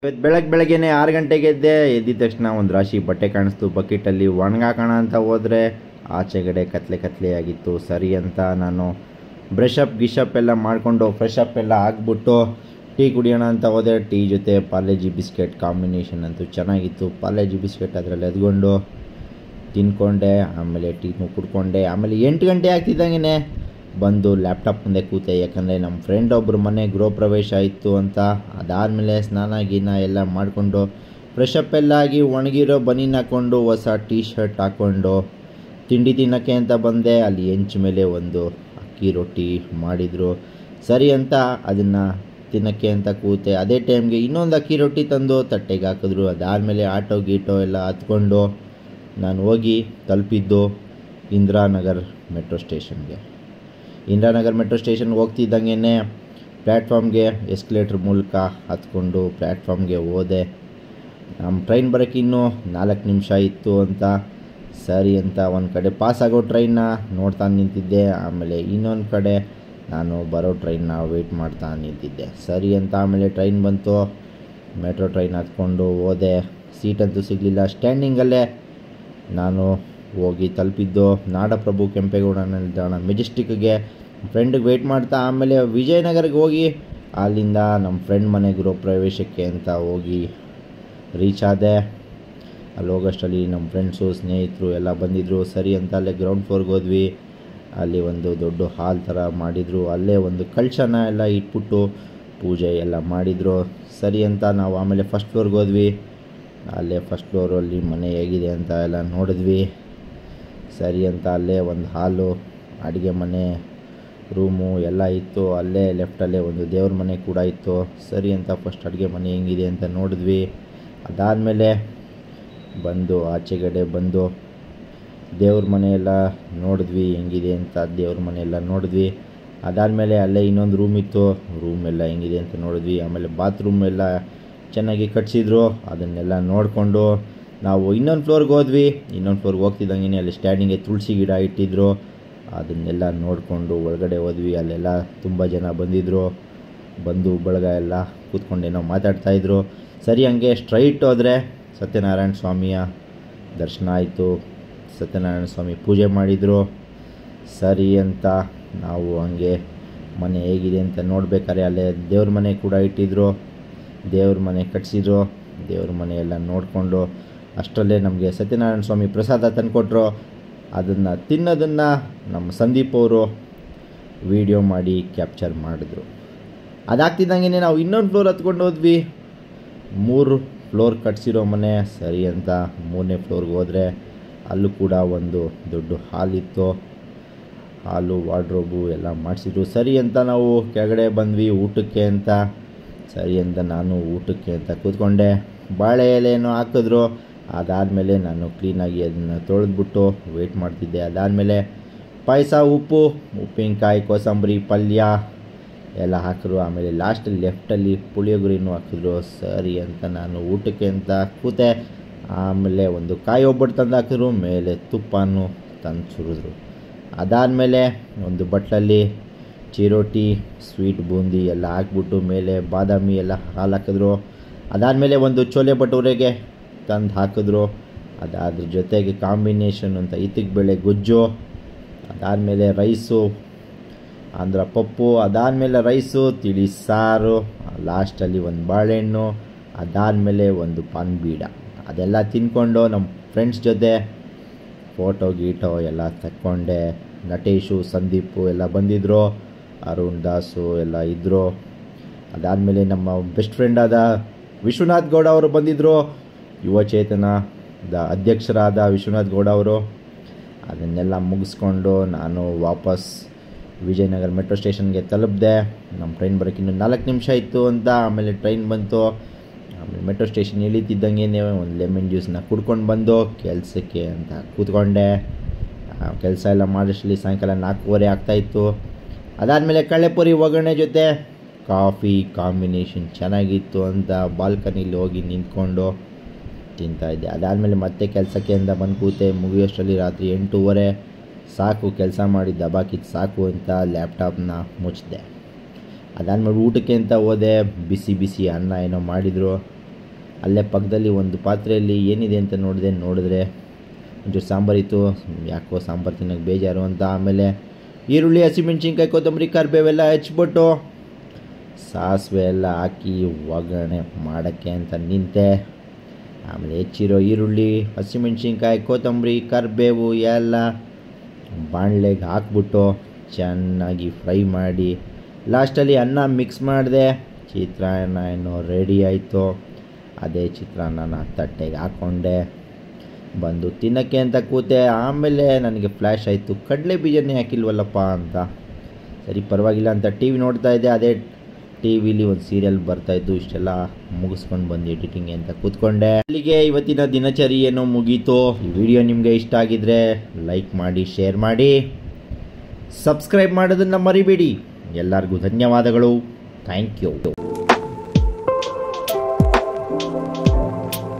ಇವತ್ತು ಬೆಳಗ್ಗೆ ಬೆಳಗ್ಗೆನೆ ಆರು ಗಂಟೆಗೆ ಎದ್ದೆ ಎದ್ದಿದ ತಕ್ಷಣ ಒಂದು ರಾಶಿ ಬಟ್ಟೆ ಕಾಣಿಸ್ತು ಬಕೆಟಲ್ಲಿ ಒಣಗಾಕೋಣ ಅಂತ ಹೋದರೆ ಆಚೆಗಡೆ ಕತ್ಲೆ ಕತ್ಲೆ ಆಗಿತ್ತು ಸರಿ ಅಂತ ನಾನು ಬ್ರಷ್ ಅಪ್ ಗಿಶಪ್ ಎಲ್ಲ ಮಾಡಿಕೊಂಡು ಫ್ರೆಶ್ ಅಪ್ ಎಲ್ಲ ಆಗಿಬಿಟ್ಟು ಟೀ ಕುಡಿಯೋಣ ಅಂತ ಹೋದೆ ಟೀ ಜೊತೆ ಪಾರ್ಲೆಜಿ ಬಿಸ್ಕೆಟ್ ಕಾಂಬಿನೇಷನ್ ಅಂತೂ ಚೆನ್ನಾಗಿತ್ತು ಪಾರ್ಲೆಜಿ ಬಿಸ್ಕೆಟ್ ಅದರಲ್ಲಿ ಎದ್ಕೊಂಡು ತಿನ್ಕೊಂಡೆ ಆಮೇಲೆ ಟೀನು ಕುಡ್ಕೊಂಡೆ ಆಮೇಲೆ ಎಂಟು ಗಂಟೆ ಆಗ್ತಿದ್ದಂಗೆ ಬಂದು ಲ್ಯಾಪ್ಟಾಪ್ ಮುಂದೆ ಕೂತೆ ಯಾಕಂದರೆ ನಮ್ಮ ಫ್ರೆಂಡ್ ಒಬ್ಬರು ಮನೆ ಗೃಹ ಪ್ರವೇಶ ಇತ್ತು ಅಂತ ಅದಾದಮೇಲೆ ಸ್ನಾನ ಗೀನ ಎಲ್ಲ ಮಾಡಿಕೊಂಡು ಫ್ರೆಶ್ ಅಪ್ ಎಲ್ಲ ಆಗಿ ಒಣಗಿರೋ ಬನೀನ್ ಹಾಕ್ಕೊಂಡು ಹೊಸ ಟೀ ಶರ್ಟ್ ಹಾಕ್ಕೊಂಡು ತಿಂಡಿ ತಿನ್ನೋಕ್ಕೆ ಅಂತ ಬಂದೆ ಅಲ್ಲಿ ಹೆಂಚ್ ಮೇಲೆ ಒಂದು ಅಕ್ಕಿ ರೊಟ್ಟಿ ಮಾಡಿದರು ಸರಿ ಅಂತ ಅದನ್ನು ತಿನ್ನೋಕ್ಕೆ ಅಂತ ಕೂತೆ ಅದೇ ಟೈಮ್ಗೆ ಇನ್ನೊಂದು ಅಕ್ಕಿ ರೊಟ್ಟಿ ತಂದು ತಟ್ಟೆಗೆ ಹಾಕಿದ್ರು ಅದಾದಮೇಲೆ ಆಟೋ ಗೀಟೋ ಎಲ್ಲ ಹತ್ಕೊಂಡು ನಾನು ಹೋಗಿ ತಲುಪಿದ್ದು ಇಂದಿರಾನಗರ್ ಮೆಟ್ರೋ ಸ್ಟೇಷನ್ಗೆ ಇಂದಿರಾನಗರ್ ಮೆಟ್ರೋ ಸ್ಟೇಷನ್ಗೆ ಹೋಗ್ತಿದ್ದಂಗೆ ಪ್ಲ್ಯಾಟ್ಫಾರ್ಮ್ಗೆ ಎಸ್ಕಲೇಟ್ರ್ ಮೂಲಕ ಹತ್ಕೊಂಡು ಪ್ಲ್ಯಾಟ್ಫಾರ್ಮ್ಗೆ ಹೋದೆ ನಮ್ಮ ಟ್ರೈನ್ ಬರೋಕ್ಕೆ ಇನ್ನೂ ನಾಲ್ಕು ನಿಮಿಷ ಇತ್ತು ಅಂತ ಸರಿ ಅಂತ ಒಂದು ಕಡೆ ಪಾಸ್ ಆಗೋ ಟ್ರೈನ್ನ ನೋಡ್ತಾ ನಿಂತಿದ್ದೆ ಆಮೇಲೆ ಇನ್ನೊಂದು ಕಡೆ ನಾನು ಬರೋ ಟ್ರೈನ್ನ ವೆಯ್ಟ್ ಮಾಡ್ತಾ ನಿಂತಿದ್ದೆ ಸರಿ ಅಂತ ಆಮೇಲೆ ಟ್ರೈನ್ ಬಂತು ಮೆಟ್ರೋ ಟ್ರೈನ್ ಹತ್ಕೊಂಡು ಹೋದೆ ಸೀಟಂತೂ ಸಿಗಲಿಲ್ಲ ಸ್ಟ್ಯಾಂಡಿಂಗಲ್ಲೇ ನಾನು ಹೋಗಿ ತಲುಪಿದ್ದು ನಾಡಪ್ರಭು ಕೆಂಪೇಗೌಡ ನಿಲ್ದಾಣ ಮೆಜೆಸ್ಟಿಕ್ಗೆ ಫ್ರೆಂಡಿಗೆ ವೆಯ್ಟ್ ಮಾಡ್ತಾ ಆಮೇಲೆ ವಿಜಯನಗರಕ್ಕೆ ಹೋಗಿ ಅಲ್ಲಿಂದ ನಮ್ಮ ಫ್ರೆಂಡ್ ಮನೆ ಗೃಹ ಪ್ರವೇಶಕ್ಕೆ ಅಂತ ಹೋಗಿ ರೀಚ್ ಆದೆ ಅಲ್ಲಿ ಹೋಗೋಷ್ಟರಲ್ಲಿ ನಮ್ಮ ಫ್ರೆಂಡ್ಸು ಸ್ನೇಹಿತರು ಎಲ್ಲ ಬಂದಿದ್ದರು ಸರಿ ಅಂತ ಅಲ್ಲೇ ಗ್ರೌಂಡ್ ಫ್ಲೋರ್ಗೆ ಹೋದ್ವಿ ಅಲ್ಲಿ ಒಂದು ದೊಡ್ಡ ಹಾಲ್ ಥರ ಮಾಡಿದರು ಅಲ್ಲೇ ಒಂದು ಕಳಶನ ಎಲ್ಲ ಇಟ್ಬಿಟ್ಟು ಪೂಜೆ ಎಲ್ಲ ಮಾಡಿದರು ಸರಿ ಅಂತ ನಾವು ಆಮೇಲೆ ಫಸ್ಟ್ ಫ್ಲೋರ್ಗೆ ಹೋದ್ವಿ ಅಲ್ಲೇ ಫಸ್ಟ್ ಫ್ಲೋರಲ್ಲಿ ಮನೆ ಹೇಗಿದೆ ಅಂತ ಎಲ್ಲ ನೋಡಿದ್ವಿ ಸರಿ ಅಂತ ಅಲ್ಲೇ ಒಂದು ಹಾಲು ಅಡುಗೆ ಮನೆ ರೂಮು ಎಲ್ಲ ಇತ್ತು ಅಲ್ಲೇ ಲೆಫ್ಟಲ್ಲೇ ಒಂದು ದೇವ್ರ ಮನೆ ಕೂಡ ಇತ್ತು ಸರಿ ಅಂತ ಫಸ್ಟ್ ಅಡುಗೆ ಮನೆ ಹೆಂಗಿದೆ ಅಂತ ನೋಡಿದ್ವಿ ಅದಾದಮೇಲೆ ಬಂದು ಆಚೆಗಡೆ ಬಂದು ದೇವ್ರ ಮನೆ ಎಲ್ಲ ನೋಡಿದ್ವಿ ಹೆಂಗಿದೆ ಅಂತ ದೇವ್ರ ಮನೆ ಎಲ್ಲ ನೋಡಿದ್ವಿ ಅದಾದಮೇಲೆ ಅಲ್ಲೇ ಇನ್ನೊಂದು ರೂಮ್ ಇತ್ತು ರೂಮ್ ಎಲ್ಲ ಹೆಂಗಿದೆ ಅಂತ ನೋಡಿದ್ವಿ ಆಮೇಲೆ ಬಾತ್ರೂಮ್ ಎಲ್ಲ ಚೆನ್ನಾಗಿ ಕಟ್ಸಿದ್ರು ಅದನ್ನೆಲ್ಲ ನೋಡಿಕೊಂಡು ನಾವು ಇನ್ನೊಂದು ಫ್ಲೋರ್ಗೆ ಹೋದ್ವಿ ಇನ್ನೊಂದು ಫ್ಲೋರ್ಗೆ ಹೋಗ್ತಿದ್ದಂಗೆ ಅಲ್ಲಿ ಸ್ಟ್ಯಾಂಡಿಂಗ್ಗೆ ತುಳಸಿ ಗಿಡ ಇಟ್ಟಿದ್ರು ಅದನ್ನೆಲ್ಲ ನೋಡಿಕೊಂಡು ಒಳಗಡೆ ಹೋದ್ವಿ ಅಲ್ಲೆಲ್ಲ ತುಂಬ ಜನ ಬಂದಿದ್ದರು ಬಂದು ಬಳಗ ಎಲ್ಲ ಕೂತ್ಕೊಂಡೇನೋ ಮಾತಾಡ್ತಾಯಿದ್ರು ಸರಿ ಹಂಗೆ ಸ್ಟ್ರೈಟ್ ಹೋದರೆ ಸತ್ಯನಾರಾಯಣ ಸ್ವಾಮಿಯ ದರ್ಶನ ಆಯಿತು ಸತ್ಯನಾರಾಯಣ ಸ್ವಾಮಿ ಪೂಜೆ ಮಾಡಿದರು ಸರಿ ಅಂತ ನಾವು ಹಂಗೆ ಮನೆ ಹೇಗಿದೆ ಅಂತ ನೋಡ್ಬೇಕಾದ್ರೆ ಅಲ್ಲೇ ದೇವ್ರ ಮನೆ ಕೂಡ ಇಟ್ಟಿದ್ರು ದೇವ್ರ ಮನೆ ಕಟ್ಸಿದ್ರು ದೇವ್ರ ಮನೆ ಎಲ್ಲ ನೋಡಿಕೊಂಡು ಅಷ್ಟರಲ್ಲೇ ನಮಗೆ ಸತ್ಯನಾರಾಯಣ ಸ್ವಾಮಿ ಪ್ರಸಾದ ತಂದುಕೊಟ್ರು ಅದನ್ನು ತಿನ್ನೋದನ್ನು ನಮ್ಮ ಸಂದೀಪ್ ಅವರು ವಿಡಿಯೋ ಮಾಡಿ ಕ್ಯಾಪ್ಚರ್ ಮಾಡಿದ್ರು ಅದಾಗ್ತಿದ್ದಂಗೆ ನಾವು ಇನ್ನೊಂದು ಫ್ಲೋರ್ ಹತ್ಕೊಂಡು ಹೋದ್ವಿ ಮೂರು ಫ್ಲೋರ್ ಕಟ್ಸಿರೋ ಮನೆ ಸರಿ ಅಂತ ಮೂರನೇ ಫ್ಲೋರ್ಗೆ ಹೋದರೆ ಅಲ್ಲೂ ಕೂಡ ಒಂದು ದೊಡ್ಡ ಹಾಲ್ ಇತ್ತು ಹಾಲು ವಾರ್ಡ್ರೋಬು ಎಲ್ಲ ಮಾಡಿಸಿದ್ರು ಸರಿ ಅಂತ ನಾವು ಕೆಳಗಡೆ ಬಂದ್ವಿ ಊಟಕ್ಕೆ ಅಂತ ಸರಿ ಅಂತ ನಾನು ಊಟಕ್ಕೆ ಅಂತ ಕೂತ್ಕೊಂಡೆ ಬಾಳೆ ಎಲೆಯನ್ನು ಹಾಕಿದ್ರು ಅದಾದಮೇಲೆ ನಾನು ಕ್ಲೀನಾಗಿ ಅದನ್ನು ತೊಳೆದ್ಬಿಟ್ಟು ವೆಯ್ಟ್ ಮಾಡ್ತಿದ್ದೆ ಅದಾದಮೇಲೆ ಪಾಯಸ ಉಪ್ಪು ಉಪ್ಪಿನಕಾಯಿ ಕೋಸಂಬರಿ ಪಲ್ಯ ಎಲ್ಲ ಹಾಕಿದ್ರು ಆಮೇಲೆ ಲಾಸ್ಟಲ್ಲಿ ಲೆಫ್ಟಲ್ಲಿ ಪುಳಿಯೋಗರಿನೂ ಹಾಕಿದ್ರು ಸರಿ ಅಂತ ನಾನು ಊಟಕ್ಕೆ ಅಂತ ಕೂತೆ ಆಮೇಲೆ ಒಂದು ಕಾಯಿ ಒಬ್ಬಟ್ಟು ತಂದು ಹಾಕಿದ್ರು ಮೇಲೆ ತುಪ್ಪನೂ ತಂದು ಸುರಿದ್ರು ಅದಾದಮೇಲೆ ಒಂದು ಬಟ್ಲಲ್ಲಿ ಚಿರೋಟಿ ಸ್ವೀಟ್ ಬೂಂದಿ ಎಲ್ಲ ಹಾಕ್ಬಿಟ್ಟು ಮೇಲೆ ಬಾದಾಮಿ ಎಲ್ಲ ಹಾಲು ಹಾಕಿದ್ರು ಅದಾದಮೇಲೆ ಒಂದು ಚೋಲೆ ಭಟೂರೆಗೆ ತಂದು ಹಾಕಿದ್ರು ಅದಾದ್ರ ಜೊತೆಗೆ ಕಾಂಬಿನೇಷನ್ ಅಂತ ಇತ್ತಿಗೆ ಬೇಳೆ ಗೊಜ್ಜು ಅದಾದಮೇಲೆ ರೈಸು ಆಂಧ್ರ ಪಪ್ಪು ಅದಾದಮೇಲೆ ರೈಸು ತಿಳಿ ಸಾರು ಲಾಸ್ಟಲ್ಲಿ ಒಂದು ಬಾಳೆಹಣ್ಣು ಅದಾದಮೇಲೆ ಒಂದು ಪಾನ್ ಬೀಡ ಅದೆಲ್ಲ ತಿನ್ಕೊಂಡು ನಮ್ಮ ಫ್ರೆಂಡ್ಸ್ ಜೊತೆ ಫೋಟೋ ಗೀಟೋ ಎಲ್ಲ ತಕ್ಕೊಂಡೆ ನಟೇಶು ಸಂದೀಪು ಎಲ್ಲ ಬಂದಿದ್ದರು ಅರುಣ್ ದಾಸು ಎಲ್ಲ ಇದ್ದರು ಅದಾದಮೇಲೆ ನಮ್ಮ ಬೆಸ್ಟ್ ಫ್ರೆಂಡ್ ಆದ ವಿಶ್ವನಾಥ್ ಗೌಡ ಅವರು ಬಂದಿದ್ದರು ಯುವಚೇತನದ ಅಧ್ಯಕ್ಷರಾದ ವಿಶ್ವನಾಥ್ ಗೌಡ ಅವರು ಅದನ್ನೆಲ್ಲ ಮುಗಿಸ್ಕೊಂಡು ನಾನು ವಾಪಸ್ ವಿಜಯನಗರ ಮೆಟ್ರೋ ಸ್ಟೇಷನ್ಗೆ ತಲುಪಿದೆ ನಮ್ಮ ಟ್ರೈನ್ ಬರೋಕ್ಕೆ ಇನ್ನೂ ನಾಲ್ಕು ನಿಮಿಷ ಇತ್ತು ಅಂತ ಆಮೇಲೆ ಟ್ರೈನ್ ಬಂತು ಆಮೇಲೆ ಮೆಟ್ರೋ ಸ್ಟೇಷನ್ ಇಳಿತಿದ್ದಂಗೆ ಒಂದು ಲೆಮನ್ ಜ್ಯೂಸನ್ನ ಕುಡ್ಕೊಂಡು ಬಂದು ಕೆಲಸಕ್ಕೆ ಅಂತ ಕೂತ್ಕೊಂಡೆ ಕೆಲಸ ಎಲ್ಲ ಮಾಡೋಷ್ಟರಲ್ಲಿ ಸಾಯಂಕಾಲ ನಾಲ್ಕೂವರೆ ಆಗ್ತಾಯಿತ್ತು ಅದಾದಮೇಲೆ ಕಳ್ಳೆಪುರಿ ಒಗ್ಗರಣೆ ಜೊತೆ ಕಾಫಿ ಕಾಂಬಿನೇಷನ್ ಚೆನ್ನಾಗಿತ್ತು ಅಂತ ಬಾಲ್ಕನಿಲಿ ಹೋಗಿ ನಿಂತ್ಕೊಂಡು ತಿಂತಾಯಿದ್ದೆ ಅದಾದಮೇಲೆ ಮತ್ತೆ ಕೆಲಸಕ್ಕೆ ಅಂತ ಬಂದು ಕೂತೆ ಮುಗಿಯೋಷ್ಟರಲ್ಲಿ ರಾತ್ರಿ ಎಂಟೂವರೆ ಸಾಕು ಕೆಲಸ ಮಾಡಿ ದಬಾಕಿದ್ದು ಸಾಕು ಅಂತ ಲ್ಯಾಪ್ಟಾಪ್ನ ಮುಚ್ಚಿದೆ ಅದಾದಮೇಲೆ ಊಟಕ್ಕೆ ಅಂತ ಹೋದೆ ಬಿಸಿ ಬಿಸಿ ಅನ್ನ ಏನೋ ಮಾಡಿದರು ಅಲ್ಲೇ ಪಕ್ಕದಲ್ಲಿ ಒಂದು ಪಾತ್ರೆಯಲ್ಲಿ ಏನಿದೆ ಅಂತ ನೋಡಿದೆ ನೋಡಿದ್ರೆ ಒಂಚೂರು ಸಾಂಬಾರಿತ್ತು ಯಾಕೋ ಸಾಂಬಾರು ತಿನ್ನೋಕೆ ಬೇಜಾರು ಅಂತ ಆಮೇಲೆ ಈರುಳ್ಳಿ ಹಸಿಮೆಣ್ಸಿನ್ಕಾಯಿ ಕೊತ್ತಂಬರಿ ಕರಿಬೇವೆಲ್ಲ ಹೆಚ್ಚಿಬಿಟ್ಟು ಸಾಸಿವೆ ಎಲ್ಲ ಹಾಕಿ ಒಗ್ಗರಣೆ ಮಾಡೋಕ್ಕೆ ಅಂತ ನಿಂತೆ ಆಮೇಲೆ ಹೆಚ್ಚಿರೋ ಈರುಳ್ಳಿ ಹಸಿಮೆಣ್ಸಿನ್ಕಾಯಿ ಕೊತ್ತಂಬರಿ ಕರಿಬೇವು ಎಲ್ಲ ಬಾಣಲೆಗೆ ಹಾಕ್ಬಿಟ್ಟು ಚೆನ್ನಾಗಿ ಫ್ರೈ ಮಾಡಿ ಲಾಸ್ಟಲ್ಲಿ ಅನ್ನ ಮಿಕ್ಸ್ ಮಾಡಿದೆ ಚಿತ್ರಾನ್ನ ಏನೋ ರೆಡಿ ಆಯಿತು ಅದೇ ಚಿತ್ರಾನ್ನನ ತಟ್ಟೆಗೆ ಹಾಕ್ಕೊಂಡೆ ಬಂದು ತಿನ್ನೋಕ್ಕೆ ಅಂತ ಕೂತೆ ಆಮೇಲೆ ನನಗೆ ಫ್ಲ್ಯಾಶ್ ಆಯಿತು ಕಡಲೆ ಬೀಜನೇ ಹಾಕಿಲ್ವಲ್ಲಪ್ಪ ಅಂತ ಸರಿ ಪರವಾಗಿಲ್ಲ ಅಂತ ಟಿ ವಿ ನೋಡ್ತಾ ಇದ್ದೆ ಅದೇ ಟಿ ವಿಲಿ ಒಂದು ಸೀರಿಯಲ್ ಬರ್ತಾಯಿತ್ತು ಇಷ್ಟೆಲ್ಲ ಮುಗಿಸ್ಕೊಂಡು ಬಂದು ಎಡಿಟಿಂಗ್ ಅಂತ ಕೂತ್ಕೊಂಡೆ ಅಲ್ಲಿಗೆ ಇವತ್ತಿನ ದಿನಚರಿ ಏನೋ ಮುಗೀತು ಈ ವಿಡಿಯೋ ನಿಮಗೆ ಇಷ್ಟ ಆಗಿದ್ರೆ ಲೈಕ್ ಮಾಡಿ ಶೇರ್ ಮಾಡಿ ಸಬ್ಸ್ಕ್ರೈಬ್ ಮಾಡೋದನ್ನು ಮರಿಬೇಡಿ ಎಲ್ಲರಿಗೂ ಧನ್ಯವಾದಗಳು ಥ್ಯಾಂಕ್ ಯು